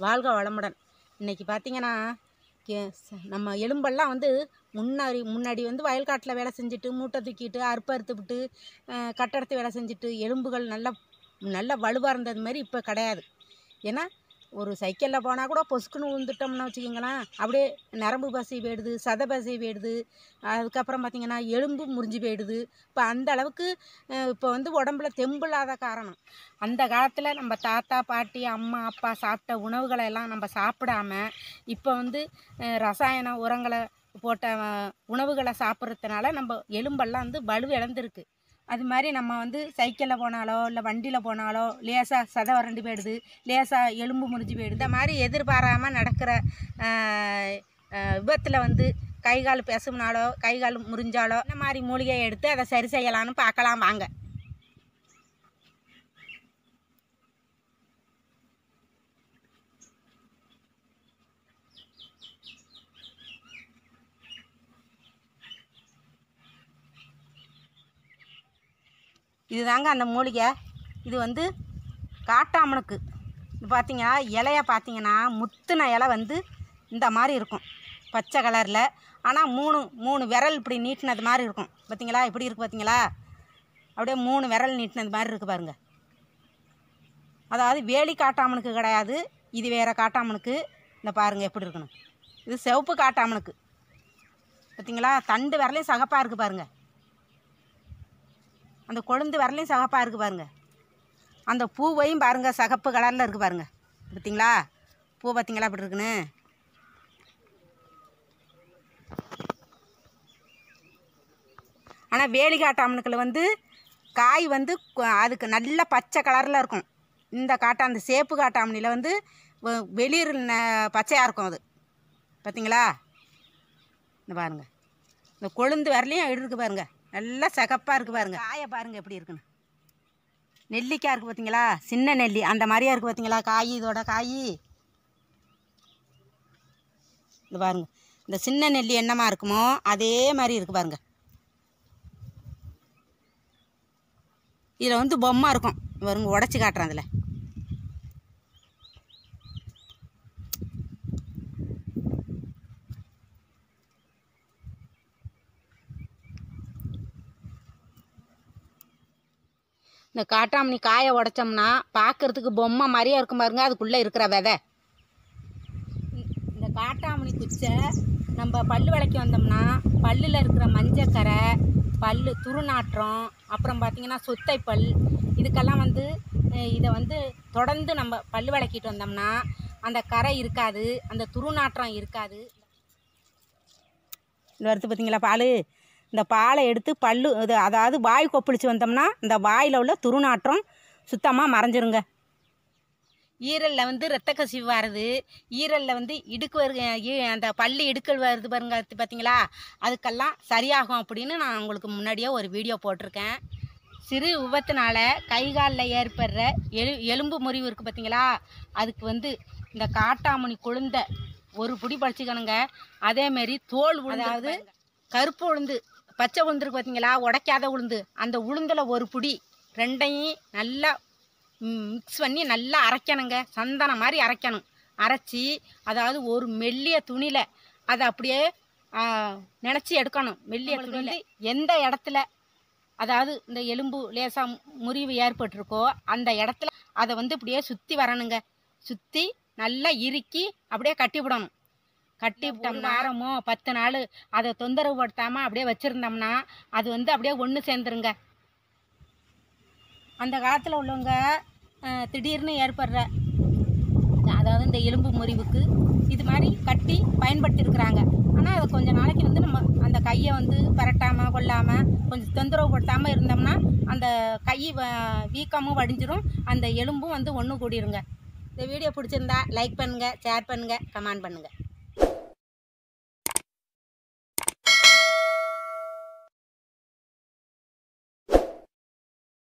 வாழ்க வளமுடன் இன்னைக்கு பார்த்தீங்கன்னா கே- ச- நம்ம எலும்பெல்லாம் வந்து முன்னாடி முன்னாடி வந்து வயல்காட்டில் வேலை செஞ்சுட்டு மூட்டை தூக்கிட்டு அறுப்பு அறுத்துவிட்டு அஹ், கட்டடத்து வேலை செஞ்சுட்டு எலும்புகள் நல்லா நல்ல வலுவாக இருந்தது மாதிரி இப்போ கிடையாது ஏன்னா ஒரு சைக்கிளில் போனால் கூட பொசுக்குன்னு விழுந்துட்டோம்னா வச்சுக்கிங்களேன் அப்படியே நரம்பு பசி போயிடுது சத பசி போயிடுது அதுக்கப்புறம் பார்த்திங்கன்னா எலும்பு முறிஞ்சு போயிடுது இப்போ அந்த அளவுக்கு அஹ், இப்போ வந்து உடம்புல தெம்பு இல்லாத காரணம் அந்த காலத்தில் நம்ம தாத்தா பாட்டி அம்மா அப்பா சாப்பிட்ட உணவுகளை எல்லாம் நம்ம சாப்பிடாம இப்போ வந்து அஹ், ரசாயன உரங்களை போட்ட அஹ், உணவுகளை சாப்பிட்றதுனால நம்ம எலும்பெல்லாம் வந்து வலு இழந்திருக்கு அது மாதிரி நம்ம வந்து சைக்கிளில் போனாலோ இல்லை வண்டியில் போனாலோ லேசாக சதை வறண்டு போயிடுது லேசாக எலும்பு முறிஞ்சு போயிடுது இந்த மாதிரி எதிர்பாராமல் நடக்கிற விபத்தில் வந்து கை கால் பெசும்னாலோ கை கால் முறிஞ்சாலோ இந்த மாதிரி மூலிகையை எடுத்து அதை சரி செய்யலான்னு பார்க்கலாம் வாங்க இதுதாங்க அந்த மூலிகை இது வந்து காட்டாமணுக்கு இது பார்த்தீங்கன்னா இலைய பார்த்தீங்கன்னா முத்துன இலை வந்து இந்த மாதிரி இருக்கும் பச்சை கலரில் ஆனால் மூணு மூணு விரல் இப்படி நீட்டினது மாதிரி இருக்கும் பார்த்தீங்களா இப்படி இருக்குது பார்த்தீங்களா அப்படியே மூணு விரல் நீட்டினது மாதிரி இருக்குது பாருங்க அதாவது வேலி காட்டாமணுக்கு கிடையாது இது வேறு காட்டாமணுக்கு இந்த பாருங்கள் எப்படி இருக்கணும் இது சிவப்பு காட்டாமணுக்கு பார்த்தீங்களா தண்டு விரலையும் சகப்பாக இருக்குது பாருங்கள் அந்த கொழுந்து வரலையும் சகப்பாக இருக்குது பாருங்க அந்த பூவையும் பாருங்க சகப்பு கலரில் இருக்குது பாருங்க பார்த்தீங்களா பூ பார்த்தீங்களா அப்படி இருக்குன்னு ஆனால் வேலிக்காட்டாமனுக்கில் வந்து காய் வந்து கொ- அதுக்கு நல்ல பச்சை கலரில் இருக்கும் இந்த காட்டா அந்த சேப்பு காட்டாமணியில் வந்து வெ- வெளிர் ந- பச்சையாக இருக்கும் அது பார்த்தீங்களா இந்த பாருங்க இந்த கொழுந்து வரலையும் இருக்கு பாருங்க நல்லா சிகப்பாக இருக்குது பாருங்க காயை பாருங்க எப்படி இருக்குன்னு நெல்லிக்காய் இருக்குது பார்த்தீங்களா சின்ன நெல்லி அந்த மாதிரியா இருக்குது பார்த்தீங்களா காய் இதோட காய் இந்த பாருங்க இந்த சின்ன நெல்லி என்னமா இருக்குமோ அதே மாதிரி இருக்குது பாருங்க இதில் வந்து பொம்மை இருக்கும் பாருங்க உடச்சி காட்டுறேன் அதில் இந்த காட்டாமணி காயை உடைச்சோம்னா பார்க்கறதுக்கு பொம்மை மாதிரியே இருக்கும் பாருங்க அதுக்குள்ளே இருக்கிற விதை இந்த காட்டாமணி குச்சை நம்ம பல்லு விளக்கி வந்தோம்னா பல்லில் இருக்கிற மஞ்சக்கரை பல்லு துருநாற்றம் அப்புறம் பார்த்திங்கன்னா சொத்தை பல் இதுக்கெல்லாம் வந்து அஹ், இதை வந்து தொடர்ந்து நம்ம பல்லு விளக்கிட்டு வந்தோம்னா அந்த கரை இருக்காது அந்த துருநாற்றம் இருக்காது இந்த வருது பார்த்தீங்களா பால் இந்த பாலை எடுத்து பல்லு இது அதாவது வாய் கொப்பளிச்சு வந்தோம்னா இந்த வாயில் உள்ள துருநாற்றம் சுத்தமாக மறைஞ்சிருங்க ஈரலில் வந்து ரத்த கசிவு வருது ஈரலில் வந்து இடுக்கு வருக ஈ- அந்த பல்லு இடுக்கல் வருது பாருங்க அது பார்த்தீங்களா அதுக்கெல்லாம் சரியாகும் அப்படின்னு நான் உங்களுக்கு முன்னாடியே ஒரு வீடியோ போட்டிருக்கேன் சிறு விபத்துனால கை காலில் ஏற்படுற எலு எலும்பு முறிவு இருக்குது பார்த்தீங்களா அதுக்கு வந்து இந்த காட்டாமணி கொழுந்த ஒரு புடி பறிச்சுக்கணுங்க அதேமாரி தோல் உளுந்து அதாவது கருப்பு உளுந்து பச்சை உளுந்து இருக்கு பார்த்தீங்களா உடைக்காத உளுந்து அந்த உளுந்தில் ஒரு புடி ரெண்டையும் நல்லா மிக்ஸ் பண்ணி நல்லா அரைக்கணுங்க சந்தனம் மாதிரி அரைக்கணும் அரைச்சி அதாவது ஒரு மெல்லிய துணியில் அதை அப்படியே நினச்சி எடுக்கணும் மெல்லிய துணியில் எந்த இடத்துல அதாவது இந்த எலும்பு லேசாக முறிவு ஏற்பட்டிருக்கோ அந்த இடத்துல அதை வந்து இப்படியே சுற்றி வரணுங்க சுற்றி நல்லா இறுக்கி அப்படியே கட்டி விடணும் கட்டி விட்டோம் வாரமோ பத்து நாள் அதை தொந்தரவு படுத்தாமல் அப்படியே வச்சுருந்தோம்னா அது வந்து அப்படியே ஒன்று சேர்ந்துருங்க அந்த காலத்தில் உள்ளவங்க அஹ், திடீர்னு ஏற்படுற அதாவது இந்த எலும்பு முறிவுக்கு இது மாதிரி கட்டி பயன்படுத்தியிருக்கிறாங்க ஆனால் அதை கொஞ்ச நாளைக்கு வந்து நம்ம அந்த கையை வந்து பரட்டாமல் கொள்ளாமல் கொஞ்சம் தொந்தரவு படுத்தாமல் இருந்தோம்னா அந்த கை வ- வீக்கமும் வடிஞ்சிரும் அந்த எலும்பும் வந்து ஒன்று கூடிருங்க இந்த வீடியோ பிடிச்சிருந்தா லைக் பண்ணுங்கள் ஷேர் பண்ணுங்கள் கமெண்ட் பண்ணுங்கள்